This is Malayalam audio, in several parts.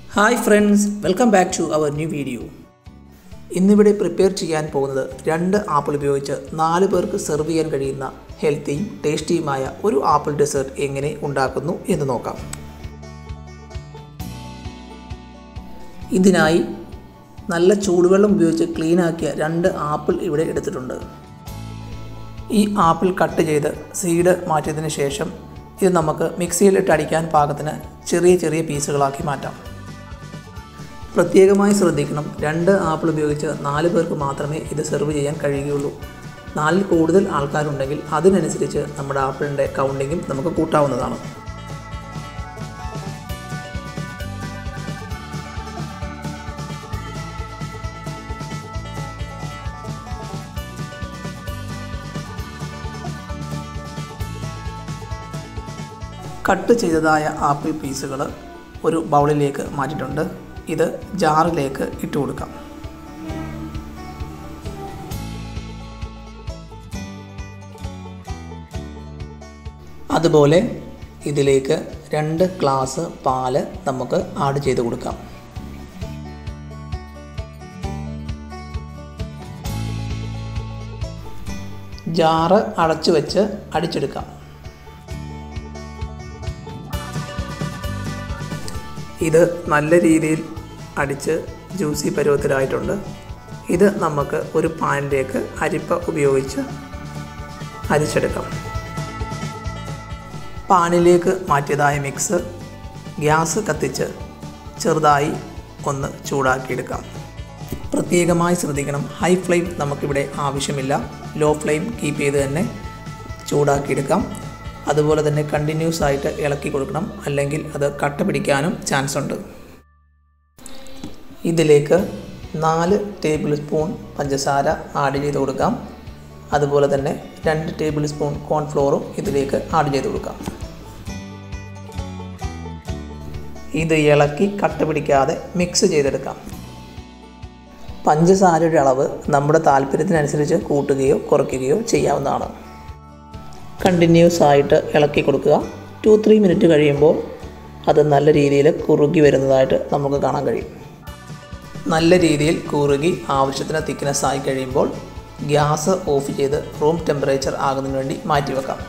hi friends welcome back to our new video ഇന്നിവിടെ പ്രിപ്പയർ ചെയ്യാൻ പോകുന്നത് രണ്ട് ആപ്പിൾ ഉപയോഗിച്ച് നാല് പേർക്ക് സെർവ് ചെയ്യാൻ കഴിയുന്ന ഹെൽത്തിയും ടേസ്റ്റിയുമായ ഒരു ആപ്പിൾ ഡെസേർട്ട് എങ്ങനെ ഉണ്ടാക്കുന്നു എന്ന് നോക്കാം ഇതിനായി നല്ല ചൂടുവെള്ളം ഉപയോഗിച്ച് ക്ലീനാക്കിയ രണ്ട് ആപ്പിൾ ഇവിടെ എടുത്തിട്ടുണ്ട് ഈ ആപ്പിൾ കട്ട് ചെയ്ത് സീഡ് മാറ്റിയതിന് ശേഷം ഇത് നമുക്ക് മിക്സിയിലിട്ട് അടിക്കാൻ പാകത്തിന് ചെറിയ ചെറിയ പീസുകളാക്കി മാറ്റാം പ്രത്യേകമായി ശ്രദ്ധിക്കണം രണ്ട് ആപ്പിൾ ഉപയോഗിച്ച് നാല് പേർക്ക് മാത്രമേ ഇത് സെർവ് ചെയ്യാൻ കഴിയുകയുള്ളൂ നാലിൽ കൂടുതൽ ആൾക്കാരുണ്ടെങ്കിൽ അതിനനുസരിച്ച് നമ്മുടെ ആപ്പിളിൻ്റെ കൗണ്ടിങ്ങും നമുക്ക് കൂട്ടാവുന്നതാണ് കട്ട് ചെയ്തതായ ആപ്പിൾ പീസുകൾ ഒരു ബൗളിലേക്ക് മാറ്റിയിട്ടുണ്ട് ഇത് ജാറിലേക്ക് ഇട്ട് കൊടുക്കാം അതുപോലെ ഇതിലേക്ക് രണ്ട് ഗ്ലാസ് പാല് നമുക്ക് ആഡ് ചെയ്ത് കൊടുക്കാം ജാറ് അടച്ചു വെച്ച് അടിച്ചെടുക്കാം ഇത് നല്ല രീതിയിൽ അടിച്ച് ജ്യൂസി പരുവത്തിലായിട്ടുണ്ട് ഇത് നമുക്ക് ഒരു പാനിലേക്ക് അരിപ്പ ഉപയോഗിച്ച് അരിച്ചെടുക്കാം പാനിലേക്ക് മാറ്റിയതായ മിക്സ് ഗ്യാസ് കത്തിച്ച് ചെറുതായി ഒന്ന് ചൂടാക്കിയെടുക്കാം പ്രത്യേകമായി ശ്രദ്ധിക്കണം ഹൈ ഫ്ലെയിം നമുക്കിവിടെ ആവശ്യമില്ല ലോ ഫ്ലെയിം കീപ്പ് ചെയ്ത് തന്നെ ചൂടാക്കിയെടുക്കാം അതുപോലെ തന്നെ കണ്ടിന്യൂസ് ആയിട്ട് ഇളക്കി കൊടുക്കണം അല്ലെങ്കിൽ അത് കട്ട പിടിക്കാനും ചാൻസ് ഉണ്ട് ഇതിലേക്ക് നാല് ടേബിൾ സ്പൂൺ പഞ്ചസാര ആഡ് ചെയ്ത് കൊടുക്കാം അതുപോലെ തന്നെ രണ്ട് ടേബിൾ സ്പൂൺ കോൺഫ്ലോറും ഇതിലേക്ക് ആഡ് ചെയ്ത് കൊടുക്കാം ഇത് ഇളക്കി കട്ട പിടിക്കാതെ മിക്സ് ചെയ്തെടുക്കാം പഞ്ചസാരയുടെ അളവ് നമ്മുടെ താല്പര്യത്തിനനുസരിച്ച് കൂട്ടുകയോ കുറയ്ക്കുകയോ ചെയ്യാവുന്നതാണ് കണ്ടിന്യൂസ് ആയിട്ട് ഇളക്കി കൊടുക്കുക ടു ത്രീ മിനിറ്റ് കഴിയുമ്പോൾ അത് നല്ല രീതിയിൽ കുറുകി വരുന്നതായിട്ട് നമുക്ക് കാണാൻ കഴിയും നല്ല രീതിയിൽ കുറുകി ആവശ്യത്തിന് തിക്നെസ് ആയി കഴിയുമ്പോൾ ഗ്യാസ് ഓഫ് ചെയ്ത് റൂം ടെമ്പറേച്ചർ ആകുന്നതിന് വേണ്ടി മാറ്റിവെക്കാം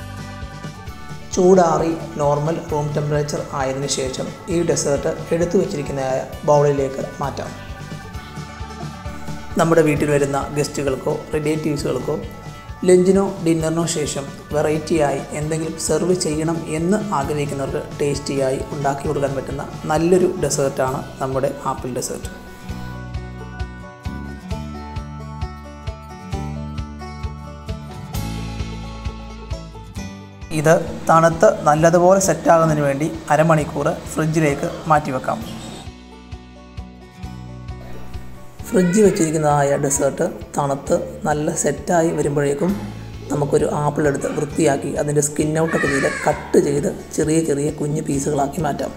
ചൂടാറി നോർമൽ റൂം ടെമ്പറേച്ചർ ആയതിനു ശേഷം ഈ ഡെസേർട്ട് എടുത്തു വച്ചിരിക്കുന്നതായ ബൗളിലേക്ക് മാറ്റാം നമ്മുടെ വീട്ടിൽ വരുന്ന ഗസ്റ്റുകൾക്കോ റിലേറ്റീവ്സുകൾക്കോ ലഞ്ചിനോ ഡിന്നറിനോ ശേഷം വെറൈറ്റിയായി എന്തെങ്കിലും സെർവ് ചെയ്യണം എന്ന് ആഗ്രഹിക്കുന്നവർക്ക് ടേസ്റ്റിയായി ഉണ്ടാക്കി കൊടുക്കാൻ പറ്റുന്ന നല്ലൊരു ഡെസേർട്ടാണ് നമ്മുടെ ആപ്പിൾ ഡെസേർട്ട് ഇത് തണുത്ത് നല്ലതുപോലെ സെറ്റാകുന്നതിന് വേണ്ടി അരമണിക്കൂർ ഫ്രിഡ്ജിലേക്ക് മാറ്റിവെക്കാം ഫ്രിഡ്ജ് വെച്ചിരിക്കുന്നതായ ഡെസേർട്ട് തണുത്ത് നല്ല സെറ്റായി വരുമ്പോഴേക്കും നമുക്കൊരു ആപ്പിൾ എടുത്ത് വൃത്തിയാക്കി അതിൻ്റെ സ്കിൻ ഔട്ടൊക്കെ ചെയ്ത് കട്ട് ചെയ്ത് ചെറിയ ചെറിയ കുഞ്ഞ് പീസുകളാക്കി മാറ്റാം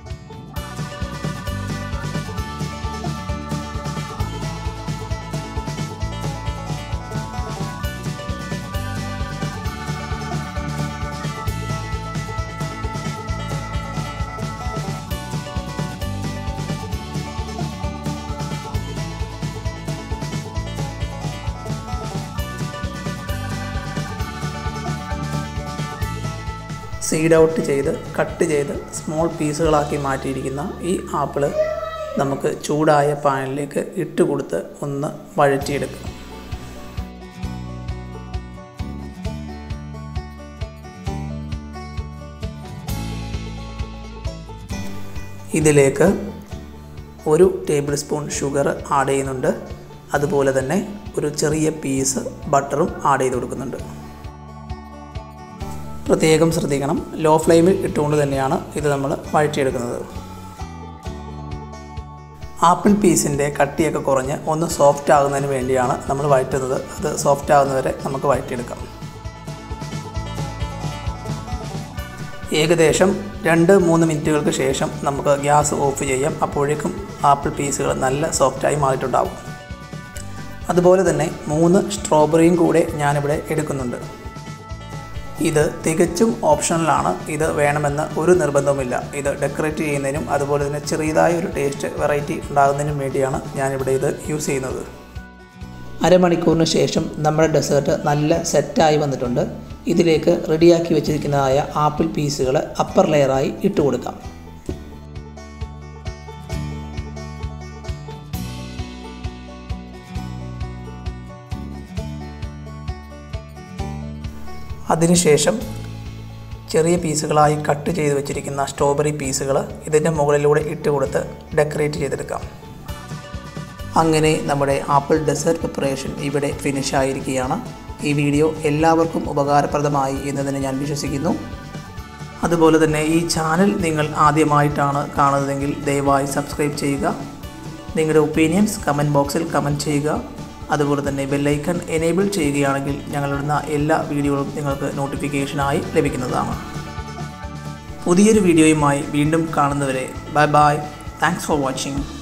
സീഡ് ഔട്ട് ചെയ്ത് കട്ട് ചെയ്ത് സ്മോൾ പീസുകളാക്കി മാറ്റിയിരിക്കുന്ന ഈ ആപ്പിള് നമുക്ക് ചൂടായ പാനിലേക്ക് ഇട്ട് കൊടുത്ത് ഒന്ന് വഴറ്റിയെടുക്കാം ഇതിലേക്ക് ഒരു ടേബിൾ സ്പൂൺ ഷുഗർ ആഡ് ചെയ്യുന്നുണ്ട് അതുപോലെ തന്നെ ഒരു ചെറിയ പീസ് ബട്ടറും ആഡ് ചെയ്ത് കൊടുക്കുന്നുണ്ട് പ്രത്യേകം ശ്രദ്ധിക്കണം ലോ ഫ്ലെയിമിൽ ഇട്ടുകൊണ്ട് തന്നെയാണ് ഇത് നമ്മൾ വഴറ്റിയെടുക്കുന്നത് ആപ്പിൾ പീസിൻ്റെ കട്ടിയൊക്കെ കുറഞ്ഞ് ഒന്ന് സോഫ്റ്റ് ആകുന്നതിന് വേണ്ടിയാണ് നമ്മൾ വഴറ്റുന്നത് അത് സോഫ്റ്റ് ആകുന്നവരെ നമുക്ക് വഴറ്റിയെടുക്കാം ഏകദേശം രണ്ട് മൂന്ന് മിനിറ്റുകൾക്ക് ശേഷം നമുക്ക് ഗ്യാസ് ഓഫ് ചെയ്യാം അപ്പോഴേക്കും ആപ്പിൾ പീസുകൾ നല്ല സോഫ്റ്റായി മാറിയിട്ടുണ്ടാവും അതുപോലെ തന്നെ മൂന്ന് സ്ട്രോബെറിയും കൂടെ ഞാനിവിടെ എടുക്കുന്നുണ്ട് ഇത് തികച്ചും ഓപ്ഷണലാണ് ഇത് വേണമെന്ന് ഒരു നിർബന്ധവുമില്ല ഇത് ഡെക്കറേറ്റ് ചെയ്യുന്നതിനും അതുപോലെ തന്നെ ചെറിയതായ ഒരു ടേസ്റ്റ് വെറൈറ്റി ഉണ്ടാകുന്നതിനും വേണ്ടിയാണ് ഞാനിവിടെ ഇത് യൂസ് ചെയ്യുന്നത് അരമണിക്കൂറിന് ശേഷം നമ്മുടെ ഡെസേർട്ട് നല്ല സെറ്റായി വന്നിട്ടുണ്ട് ഇതിലേക്ക് റെഡിയാക്കി വെച്ചിരിക്കുന്നതായ ആപ്പിൾ പീസുകൾ അപ്പർ ലെയറായി ഇട്ട് കൊടുക്കാം അതിനുശേഷം ചെറിയ പീസുകളായി കട്ട് ചെയ്ത് വെച്ചിരിക്കുന്ന സ്ട്രോബെറി പീസുകൾ ഇതിൻ്റെ മുകളിലൂടെ ഇട്ട് കൊടുത്ത് ഡെക്കറേറ്റ് ചെയ്തെടുക്കാം അങ്ങനെ നമ്മുടെ ആപ്പിൾ ഡെസേർട്ട് പ്രിപ്പറേഷൻ ഇവിടെ ഫിനിഷ് ആയിരിക്കുകയാണ് ഈ വീഡിയോ എല്ലാവർക്കും ഉപകാരപ്രദമായി എന്നതിന് ഞാൻ വിശ്വസിക്കുന്നു അതുപോലെ തന്നെ ഈ ചാനൽ നിങ്ങൾ ആദ്യമായിട്ടാണ് കാണുന്നതെങ്കിൽ ദയവായി സബ്സ്ക്രൈബ് ചെയ്യുക നിങ്ങളുടെ ഒപ്പീനിയൻസ് കമൻറ്റ് ബോക്സിൽ കമൻറ്റ് ചെയ്യുക അതുപോലെ തന്നെ ബെല്ലൈക്കൺ എനേബിൾ ചെയ്യുകയാണെങ്കിൽ ഞങ്ങളിടുന്ന എല്ലാ വീഡിയോകളും നിങ്ങൾക്ക് നോട്ടിഫിക്കേഷനായി ലഭിക്കുന്നതാണ് പുതിയൊരു വീഡിയോയുമായി വീണ്ടും കാണുന്നവരെ bye bye thanks for watching